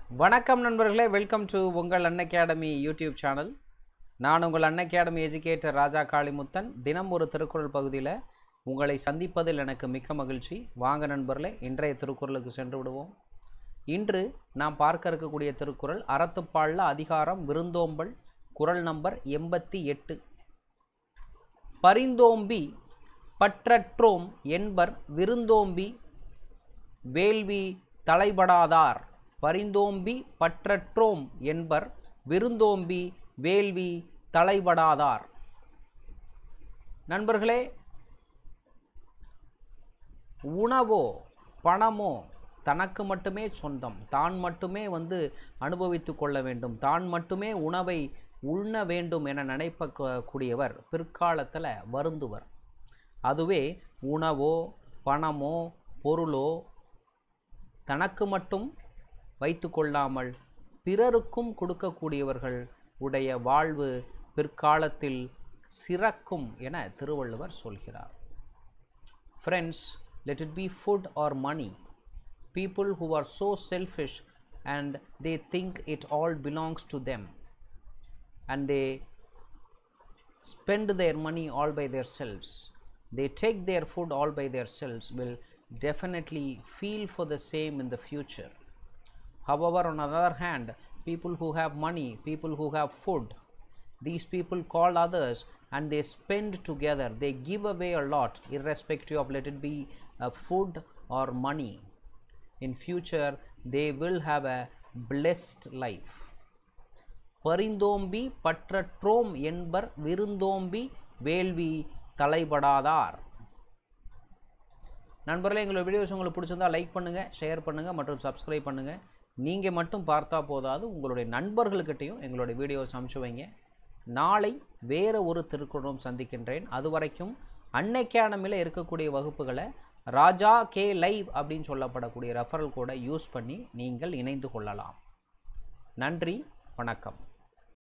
வணக்கம் நண்பர்களே welcome to உங்கள் அன் அகாடமி யூடியூப் சேனல் நான் உங்கள் Unacademy educator Raja Kalimuthan தினம் ஒரு திருக்குறள் பகுதியில் உங்களை சந்திப்பதில் எனக்கு மிக்க மகிழ்ச்சி வாங்க நண்பர்களே இன்றைய திருக்குறளுக்கு சென்று விடுவோம் இன்று நாம் பார்க்க இருக்கக்கூடிய திருக்குறள் அறத்துப்பாலில் அதிகாரம் விருந்தோம்பல் குறள் நம்பர் எண்பத்தி எட்டு பரிந்தோம்பி பற்றற்றோம் என்பர் விருந்தோம்பி வேள்வி தலைபடாதார் பரிந்தோம்பி பற்றற்றோம் என்பர் விருந்தோம்பி வேள்வி தலைபடாதார் நண்பர்களே உணவோ பணமோ தனக்கு மட்டுமே சொந்தம் தான் மட்டுமே வந்து அனுபவித்து கொள்ள வேண்டும் தான் மட்டுமே உணவை உண்ண வேண்டும் என நினைப்ப கூடியவர் பிற்காலத்தில் வருந்துவர் அதுவே உணவோ பணமோ பொருளோ தனக்கு மட்டும் வைத்து கொள்ளாமல் பிறருக்கும் கொடுக்கக்கூடியவர்கள் உடைய வாழ்வு பிற்காலத்தில் சிறக்கும் என திருவள்ளுவர் சொல்கிறார் friends let it be food or money people who are so selfish and they think it all belongs to them and they spend their money all by themselves they take their food all by themselves will definitely feel for the same in the future however on the other hand people who have money people who have food these people call others and they spend together they give away a lot irrespective of let it be uh, food or money in future they will have a blessed life பரிந்தோம்பி பற்றற்றோம் என்பர் விருந்தோம்பி வேள்வி தலைபடாதார் நண்பர்களே எங்களோட videos உங்களுக்கு பிடிச்சிருந்தா like பண்ணுங்கள் ஷேர் பண்ணுங்கள் மற்றும் சப்ஸ்கிரைப் பண்ணுங்கள் நீங்கள் மட்டும் பார்த்தா போதாது உங்களுடைய நண்பர்களுக்கிட்டையும் எங்களுடைய வீடியோஸ் அனுப்பிச்சு வைங்க நாளை வேறு ஒரு திருக்குறளும் சந்திக்கின்றேன் அது வரைக்கும் அன்னைக்கானமில் இருக்கக்கூடிய வகுப்புகளை ராஜா கே லைவ் அப்படின்னு சொல்லப்படக்கூடிய ரெஃபரல் கோடை யூஸ் பண்ணி நீங்கள் இணைந்து கொள்ளலாம் நன்றி வணக்கம்